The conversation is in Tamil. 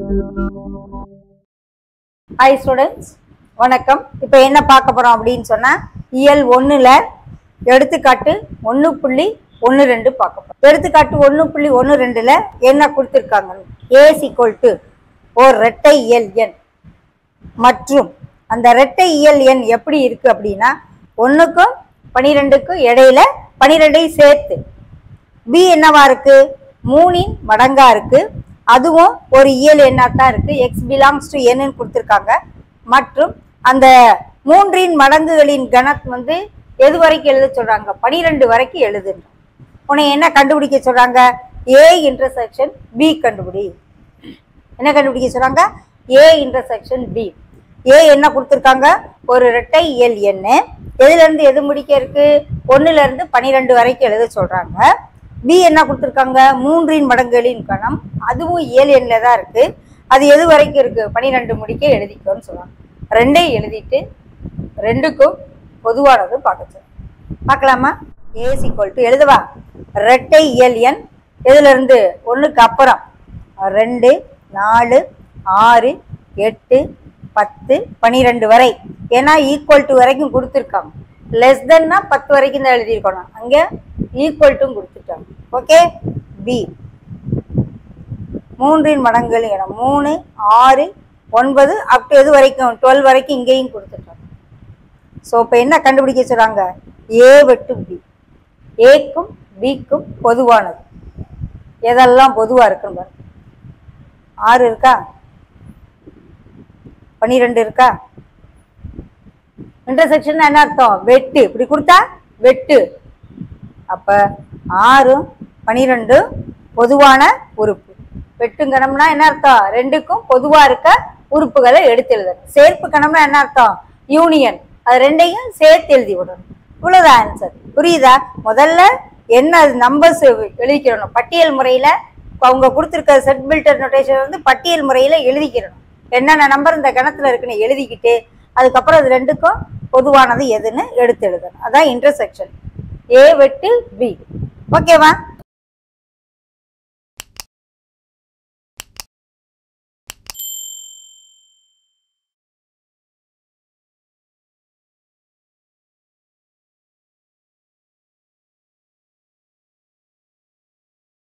ஹாய் ஸ்டூடெண்ட்ஸ் வணக்கம் இப்போ என்ன பார்க்க போகிறோம் அப்படின்னு சொன்னால் இயல் ஒன்றில் எடுத்துக்காட்டு ஒன்று புள்ளி ஒன்று ரெண்டு பார்க்க போகிறோம் எடுத்துக்காட்டு ஒன்று புள்ளி ஒன்று ரெண்டில் என்ன கொடுத்துருக்காங்க ஏஸ் ஈக்குவல் டு ஓர் ரெட்டை இயல் எண் மற்றும் அந்த ரெட்டை இயல் எண் எப்படி இருக்கு அப்படின்னா ஒன்றுக்கும் பனிரெண்டுக்கும் இடையில பனிரெண்டையும் சேர்த்து பி என்னவா இருக்கு மூணின் மடங்கா இருக்கு அதுவும் ஒரு இயல் எண்ணா தான் இருக்கு எக்ஸ் பிலாங்ஸ் டு என்னன்னு கொடுத்துருக்காங்க மற்றும் அந்த மூன்றின் மடங்குகளின் கணக்கு வந்து எது வரைக்கும் எழுத சொல்றாங்க பனிரெண்டு வரைக்கும் எழுதுன்ற உன்னை என்ன கண்டுபிடிக்க சொல்றாங்க ஏ இன்டர்செக்ஷன் பி கண்டுபிடி என்ன கண்டுபிடிக்க சொல்றாங்க ஏ இன்டர்செக்ஷன் பி ஏ என்ன கொடுத்துருக்காங்க ஒரு இரட்டை இயல் எண்ணு எதுல இருந்து எது முடிக்க இருக்கு ஒண்ணுல இருந்து பனிரெண்டு வரைக்கும் எழுத சொல்றாங்க பி என்ன கொடுத்துருக்காங்க மூன்றின் மடங்குகளின் கணம் அதுவும் இயல் எண்ணில தான் இருக்கு அது எது வரைக்கும் இருக்கு பனிரெண்டு முடிக்க எழுதிக்கோன்னு சொல்றாங்க ரெண்டையும் எழுதிட்டு ரெண்டுக்கும் பொதுவானது பார்க்க சொல்றாங்க. பார்க்கலாமா ஏஸ் ஈக்குவல் டு எழுதுவா ரெட்டை இயல் எண் எதுல இருந்து ஒண்ணுக்கு அப்புறம் ரெண்டு நாலு ஆறு எட்டு பத்து பன்னிரெண்டு வரை ஏன்னா ஈக்குவல் டு வரைக்கும் கொடுத்துருக்காங்க லெஸ் தென்னா பத்து வரைக்கும் தான் எழுதியிருக்கணும் அங்கே ஈக்குவல் டும் கொடுத்துட்டாங்க ஓகே பி மூன்றின் மடங்குகள் இடம் மூணு ஆறு ஒன்பது அப் டு எது வரைக்கும் டுவெல் வரைக்கும் இங்கேயும் கொடுத்துட்டாங்க ஸோ இப்போ என்ன கண்டுபிடிக்க சொல்றாங்க ஏ வெட்டு பி ஏக்கும் பிக்கும் பொதுவானது எதெல்லாம் பொதுவாக இருக்குன்னு பாருங்க ஆறு இருக்கா பன்னிரெண்டு இருக்கா இன்டர்செக்ஷன் என்ன அர்த்தம் வெட்டு இப்படி கொடுத்தா வெட்டு அப்ப ஆறும் பனிரெண்டும் பொதுவான உறுப்பு வெட்டுங்கணம்னா என்ன அர்த்தம் ரெண்டுக்கும் பொதுவா இருக்க உறுப்புகளை எடுத்து எழுதணும் சேர்ப்பு கணம்னா என்ன அர்த்தம் யூனியன் அது ரெண்டையும் சேர்த்து எழுதி விடணும் இவ்வளவுதான் ஆன்சர் புரியுதா முதல்ல என்ன நம்பர்ஸ் எழுதிக்கிறணும் பட்டியல் முறையில இப்ப அவங்க கொடுத்துருக்க செட் பில்டர் நோட்டேஷன் வந்து பட்டியல் முறையில எழுதிக்கிறணும் என்னென்ன நம்பர் இந்த கணத்துல இருக்குன்னு எழுதிக்கிட்டு அதுக்கப்புறம் அது ரெண்டுக்கும் பொதுவானது எதுன்னு எடுத்து எழுதணும் அதான் இன்டர்செக்ஷன் ஏ வெட்டு பி ஓகேவா